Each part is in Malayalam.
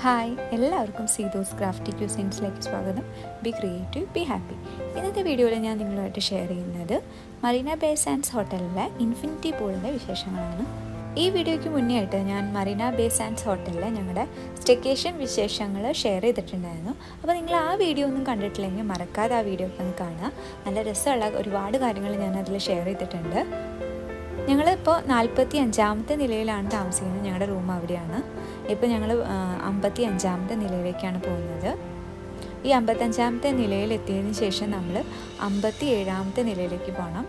ഹായ് എല്ലാവർക്കും സീതോസ് ക്രാഫ്റ്റി ക്യൂസിൻസിലേക്ക് സ്വാഗതം ബി ക്രിയേറ്റീവ് ബി ഹാപ്പി ഇന്നത്തെ വീഡിയോയിൽ ഞാൻ നിങ്ങളുമായിട്ട് ഷെയർ ചെയ്യുന്നത് മറീന ബേ സാൻഡ്സ് ഹോട്ടലിലെ ഇൻഫിനിറ്റി പൂളിൻ്റെ വിശേഷങ്ങളാണ് ഈ വീഡിയോയ്ക്ക് മുന്നേ ആയിട്ട് ഞാൻ മറീന ബേ സാൻഡ്സ് ഹോട്ടലിലെ ഞങ്ങളുടെ സ്റ്റെക്കേഷൻ വിശേഷങ്ങൾ ഷെയർ ചെയ്തിട്ടുണ്ടായിരുന്നു അപ്പോൾ നിങ്ങൾ ആ വീഡിയോ ഒന്നും കണ്ടിട്ടില്ലെങ്കിൽ മറക്കാതെ ആ വീഡിയോ ഒക്കെ ഒന്ന് കാണുക നല്ല രസമുള്ള ഒരുപാട് കാര്യങ്ങൾ ഞാൻ അതിൽ ഷെയർ ചെയ്തിട്ടുണ്ട് ഞങ്ങളിപ്പോൾ നാൽപ്പത്തി അഞ്ചാമത്തെ നിലയിലാണ് താമസിക്കുന്നത് ഞങ്ങളുടെ റൂം അവിടെയാണ് ഇപ്പോൾ ഞങ്ങൾ അമ്പത്തി അഞ്ചാമത്തെ നിലയിലേക്കാണ് പോകുന്നത് ഈ അമ്പത്തഞ്ചാമത്തെ നിലയിൽ എത്തിയതിന് ശേഷം നമ്മൾ അമ്പത്തി ഏഴാമത്തെ നിലയിലേക്ക് പോകണം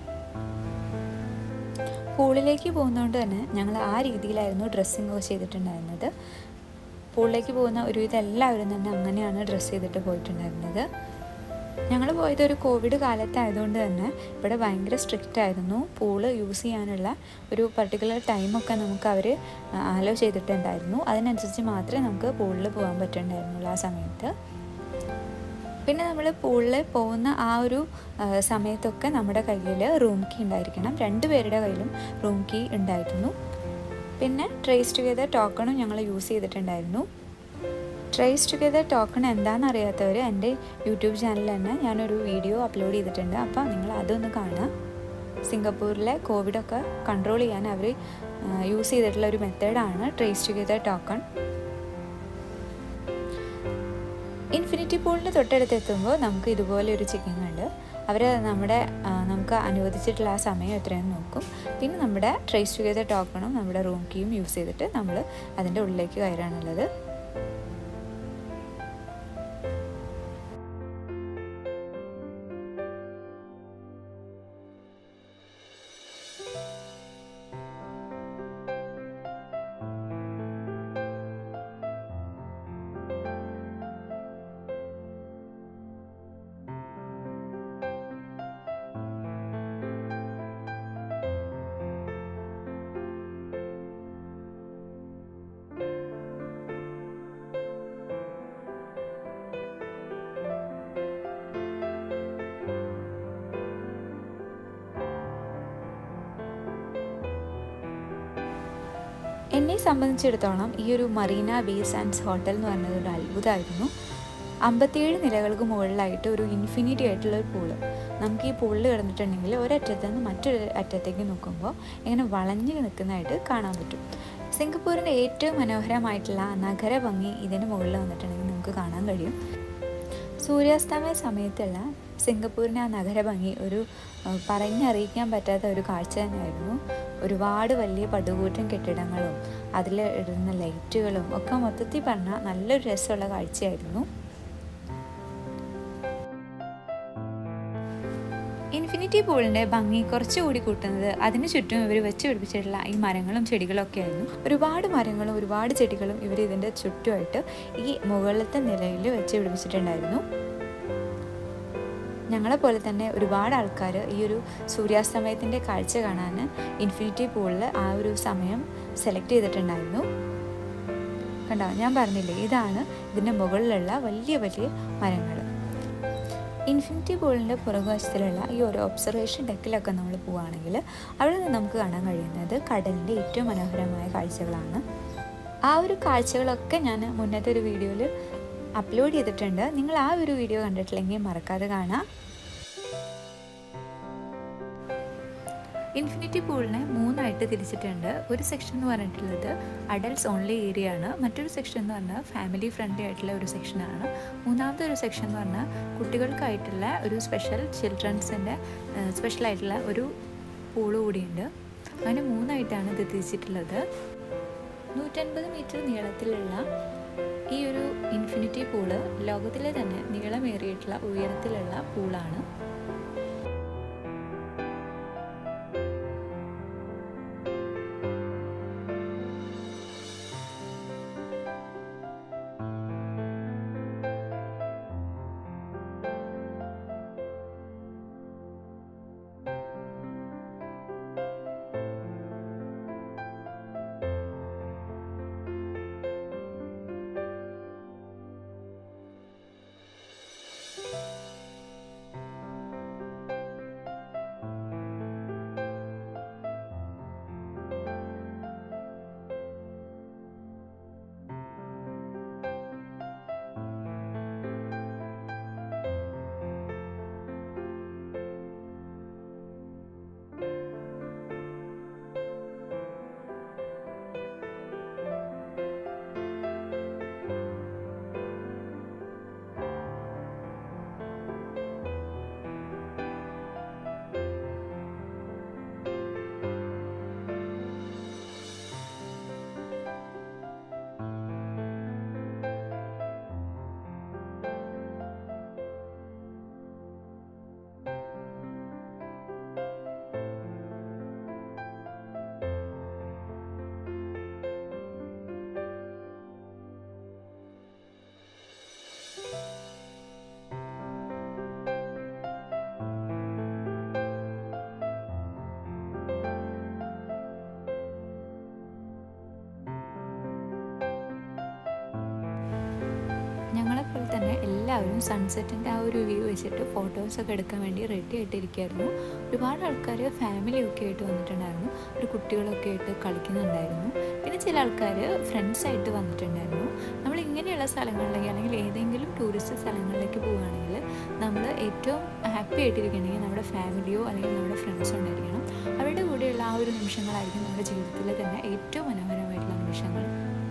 പൂളിലേക്ക് പോകുന്നതുകൊണ്ട് തന്നെ ഞങ്ങൾ ആ രീതിയിലായിരുന്നു ഡ്രസ്സിങ് ഒക്കെ ചെയ്തിട്ടുണ്ടായിരുന്നത് പൂളിലേക്ക് പോകുന്ന ഒരുവിധം എല്ലാവരും തന്നെ അങ്ങനെയാണ് ഡ്രസ്സ് ചെയ്തിട്ട് പോയിട്ടുണ്ടായിരുന്നത് ഞങ്ങൾ പോയത് ഒരു കോവിഡ് കാലത്തായതുകൊണ്ട് തന്നെ ഇവിടെ ഭയങ്കര സ്ട്രിക്റ്റ് ആയിരുന്നു പൂള് യൂസ് ചെയ്യാനുള്ള ഒരു പർട്ടിക്കുലർ ടൈമൊക്കെ നമുക്ക് അവർ ആലോ ചെയ്തിട്ടുണ്ടായിരുന്നു അതിനനുസരിച്ച് മാത്രമേ നമുക്ക് പൂളിൽ പോകാൻ പറ്റുന്നുണ്ടായിരുന്നുള്ളൂ ആ സമയത്ത് പിന്നെ നമ്മൾ പൂളിൽ പോകുന്ന ആ ഒരു സമയത്തൊക്കെ നമ്മുടെ കയ്യിൽ റൂം കീ ഉണ്ടായിരിക്കണം രണ്ട് പേരുടെ കയ്യിലും റൂം കീ ഉണ്ടായിരുന്നു പിന്നെ ട്രേസ് ടുഗെദർ ടോക്കണും ഞങ്ങൾ യൂസ് ചെയ്തിട്ടുണ്ടായിരുന്നു ട്രേസ് ടുഗെദർ ടോക്കൺ എന്താണെന്ന് അറിയാത്തവർ എൻ്റെ യൂട്യൂബ് ചാനലിൽ തന്നെ ഞാനൊരു വീഡിയോ അപ്ലോഡ് ചെയ്തിട്ടുണ്ട് അപ്പോൾ നിങ്ങൾ അതൊന്ന് കാണുക സിംഗപ്പൂരിലെ കോവിഡൊക്കെ കൺട്രോൾ ചെയ്യാൻ അവർ യൂസ് ചെയ്തിട്ടുള്ള ഒരു മെത്തേഡാണ് ട്രേസ് ടുഗെദർ ടോക്കൺ ഇൻഫിനിറ്റി പൂളിൻ്റെ തൊട്ടടുത്ത് എത്തുമ്പോൾ നമുക്ക് ഇതുപോലെ ഒരു ചെക്കിംഗ് ഉണ്ട് അവർ നമ്മുടെ നമുക്ക് അനുവദിച്ചിട്ടുള്ള ആ സമയം എത്രയെന്ന് നോക്കും പിന്നെ നമ്മുടെ ട്രേസ് ടുഗെദർ ടോക്കണും നമ്മുടെ റൂം കീയും യൂസ് ചെയ്തിട്ട് നമ്മൾ അതിൻ്റെ ഉള്ളിലേക്ക് കയറാനുള്ളത് എന്നെ സംബന്ധിച്ചിടത്തോളം ഈ ഒരു മറീന ബേ സാൻഡ്സ് ഹോട്ടൽ എന്ന് പറയുന്നത് ഒരു അത്ഭുതമായിരുന്നു അമ്പത്തിയേഴ് നിലകൾക്ക് മുകളിലായിട്ട് ഒരു ഇൻഫിനിറ്റി ആയിട്ടുള്ള ഒരു പൂള് നമുക്ക് ഈ പൂളിൽ കിടന്നിട്ടുണ്ടെങ്കിൽ ഒരറ്റത്ത് നിന്ന് മറ്റൊരു അറ്റത്തേക്ക് നോക്കുമ്പോൾ ഇങ്ങനെ വളഞ്ഞു നിൽക്കുന്നതായിട്ട് കാണാൻ പറ്റും സിംഗപ്പൂരിൻ്റെ ഏറ്റവും മനോഹരമായിട്ടുള്ള നഗര ഭംഗി ഇതിന് മുകളിൽ വന്നിട്ടുണ്ടെങ്കിൽ നമുക്ക് കാണാൻ കഴിയും സൂര്യാസ്തമയ സമയത്തുള്ള സിംഗപ്പൂരിൻ്റെ ആ നഗര ഭംഗി ഒരു പറഞ്ഞറിയിക്കാൻ പറ്റാത്ത ഒരു കാഴ്ച തന്നെയായിരുന്നു ഒരുപാട് വലിയ പടുകൂറ്റൻ കെട്ടിടങ്ങളും അതിൽ ഇടുന്ന ലൈറ്റുകളും ഒക്കെ മൊത്തത്തിൽ പറഞ്ഞാൽ നല്ലൊരു രസമുള്ള കാഴ്ചയായിരുന്നു ഇൻഫിനിറ്റി പൂളിൻ്റെ ഭംഗി കുറച്ചുകൂടി കൂട്ടുന്നത് അതിന് ചുറ്റും ഇവർ വെച്ച് പിടിപ്പിച്ചിട്ടുള്ള ഈ മരങ്ങളും ചെടികളും ഒക്കെ ആയിരുന്നു ഒരുപാട് മരങ്ങളും ഒരുപാട് ചെടികളും ഇവർ ഇതിൻ്റെ ചുറ്റുമായിട്ട് ഈ മുകളിലത്തെ നിലയിൽ വെച്ച് പിടിപ്പിച്ചിട്ടുണ്ടായിരുന്നു ഞങ്ങളെ പോലെ തന്നെ ഒരുപാട് ആൾക്കാർ ഈ ഒരു സൂര്യാസ്തമയത്തിൻ്റെ കാഴ്ച കാണാൻ ഇൻഫിനിറ്റി പൂളിൽ ആ ഒരു സമയം സെലക്ട് ചെയ്തിട്ടുണ്ടായിരുന്നു കണ്ടോ ഞാൻ പറഞ്ഞില്ലേ ഇതാണ് ഇതിൻ്റെ മുകളിലുള്ള വലിയ വലിയ മരങ്ങൾ ഇൻഫിനിറ്റി പൂളിൻ്റെ പുറകുവശത്തിലുള്ള ഈ ഒരു ഒബ്സർവേഷൻ ഡെക്കിലൊക്കെ നമ്മൾ പോവുകയാണെങ്കിൽ അവിടെ നിന്ന് നമുക്ക് കാണാൻ കഴിയുന്നത് കടലിൻ്റെ ഏറ്റവും മനോഹരമായ കാഴ്ചകളാണ് ആ ഒരു കാഴ്ചകളൊക്കെ ഞാൻ മുന്നത്തെ ഒരു വീഡിയോയിൽ അപ്ലോഡ് ചെയ്തിട്ടുണ്ട് നിങ്ങൾ ആ ഒരു വീഡിയോ കണ്ടിട്ടില്ലെങ്കിൽ മറക്കാതെ കാണാം ഇൻഫിനിറ്റി പൂളിനെ മൂന്നായിട്ട് തിരിച്ചിട്ടുണ്ട് ഒരു സെക്ഷൻ എന്ന് പറഞ്ഞിട്ടുള്ളത് അഡൽട്ട്സ് ഓൺലി ഏരിയ ആണ് മറ്റൊരു സെക്ഷൻ എന്ന് പറഞ്ഞാൽ ഫാമിലി ഫ്രണ്ട്ലി ആയിട്ടുള്ള ഒരു സെക്ഷനാണ് മൂന്നാമത്തെ ഒരു സെക്ഷൻ എന്ന് പറഞ്ഞാൽ കുട്ടികൾക്കായിട്ടുള്ള ഒരു സ്പെഷ്യൽ ചിൽഡ്രൻസിൻ്റെ സ്പെഷ്യൽ ആയിട്ടുള്ള ഒരു പൂള് കൂടിയുണ്ട് അങ്ങനെ മൂന്നായിട്ടാണ് ഇത് തിരിച്ചിട്ടുള്ളത് നൂറ്റൻപത് മീറ്റർ നീളത്തിലുള്ള ഈ ഒരു ഇൻഫിനിറ്റി പൂള് ലോകത്തിലെ തന്നെ നീളമേറിയിട്ടുള്ള ഉയരത്തിലുള്ള പൂളാണ് എല്ലാവരും സൺസെറ്റിൻ്റെ ആ ഒരു വ്യൂ വെച്ചിട്ട് ഫോട്ടോസൊക്കെ എടുക്കാൻ വേണ്ടി റെഡി ആയിട്ടിരിക്കുകയായിരുന്നു ഒരുപാട് ആൾക്കാർ ഫാമിലിയൊക്കെ ആയിട്ട് വന്നിട്ടുണ്ടായിരുന്നു ഒരു കുട്ടികളൊക്കെ ആയിട്ട് കളിക്കുന്നുണ്ടായിരുന്നു പിന്നെ ചില ആൾക്കാർ ഫ്രണ്ട്സായിട്ട് വന്നിട്ടുണ്ടായിരുന്നു നമ്മൾ ഇങ്ങനെയുള്ള സ്ഥലങ്ങളിലേക്ക് അല്ലെങ്കിൽ ഏതെങ്കിലും ടൂറിസ്റ്റ് സ്ഥലങ്ങളിലേക്ക് പോവുകയാണെങ്കിൽ നമ്മൾ ഏറ്റവും ഹാപ്പി ആയിട്ടിരിക്കണമെങ്കിൽ നമ്മുടെ ഫാമിലിയോ അല്ലെങ്കിൽ നമ്മുടെ ഫ്രണ്ട്സോ ഉണ്ടായിരിക്കണം അവരുടെ കൂടെയുള്ള ആ ഒരു നിമിഷങ്ങളായിരിക്കും നമ്മുടെ ജീവിതത്തിലെ തന്നെ ഏറ്റവും മനോഹരമായിട്ടുള്ള നിമിഷങ്ങൾ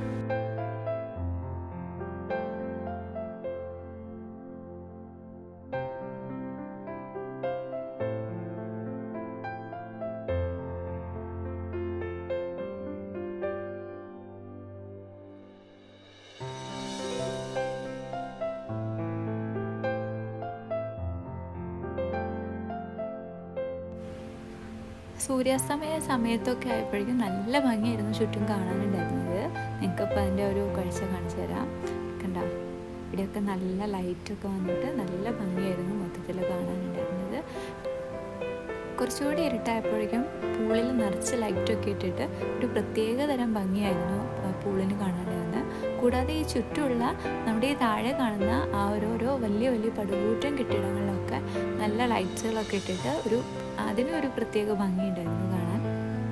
സൂര്യാസ്തമയ സമയത്തൊക്കെ ആയപ്പോഴേക്കും നല്ല ഭംഗിയായിരുന്നു ചുറ്റും കാണാനുണ്ടായിരുന്നത് നിങ്ങൾക്കിപ്പോൾ അതിൻ്റെ ഒരു കാഴ്ച കാണിച്ചു തരാം കണ്ട ഇവിടെയൊക്കെ നല്ല ലൈറ്റൊക്കെ വന്നിട്ട് നല്ല ഭംഗിയായിരുന്നു മൊത്തത്തിൽ കാണാനുണ്ടായിരുന്നത് കുറച്ചുകൂടി ഇരുട്ടായപ്പോഴേക്കും പൂളിൽ നിറച്ച് ലൈറ്റൊക്കെ ഇട്ടിട്ട് ഒരു പ്രത്യേക തരം ഭംഗിയായിരുന്നു പൂളിന് കാണാനായിരുന്നത് കൂടാതെ ഈ ചുറ്റുമുള്ള നമ്മുടെ ഈ താഴെ കാണുന്ന ആ ഓരോരോ വലിയ വലിയ പടുകൂറ്റൻ കെട്ടിടങ്ങളിലൊക്കെ നല്ല ലൈറ്റ്സുകളൊക്കെ ഇട്ടിട്ട് ഒരു അതിനും ഒരു പ്രത്യേക ഭംഗിയുണ്ടായിരുന്നു കാണാൻ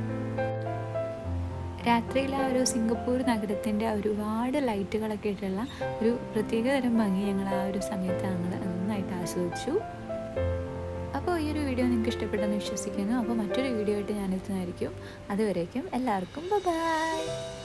രാത്രിയിൽ ആ ഒരു സിംഗപ്പൂർ നഗരത്തിൻ്റെ ഒരുപാട് ലൈറ്റുകളൊക്കെ ഇട്ടുള്ള ഒരു പ്രത്യേക തരം ഭംഗി ഞങ്ങൾ ആ ഒരു സമയത്ത് ഞങ്ങൾ നന്നായിട്ട് ആസ്വദിച്ചു അപ്പോൾ ഈ ഒരു വീഡിയോ നിങ്ങൾക്ക് ഇഷ്ടപ്പെട്ടെന്ന് വിശ്വസിക്കുന്നു അപ്പോൾ മറ്റൊരു വീഡിയോ ആയിട്ട് ഞാൻ എത്തുന്നതായിരിക്കും അതുവരേക്കും എല്ലാവർക്കും ബൈ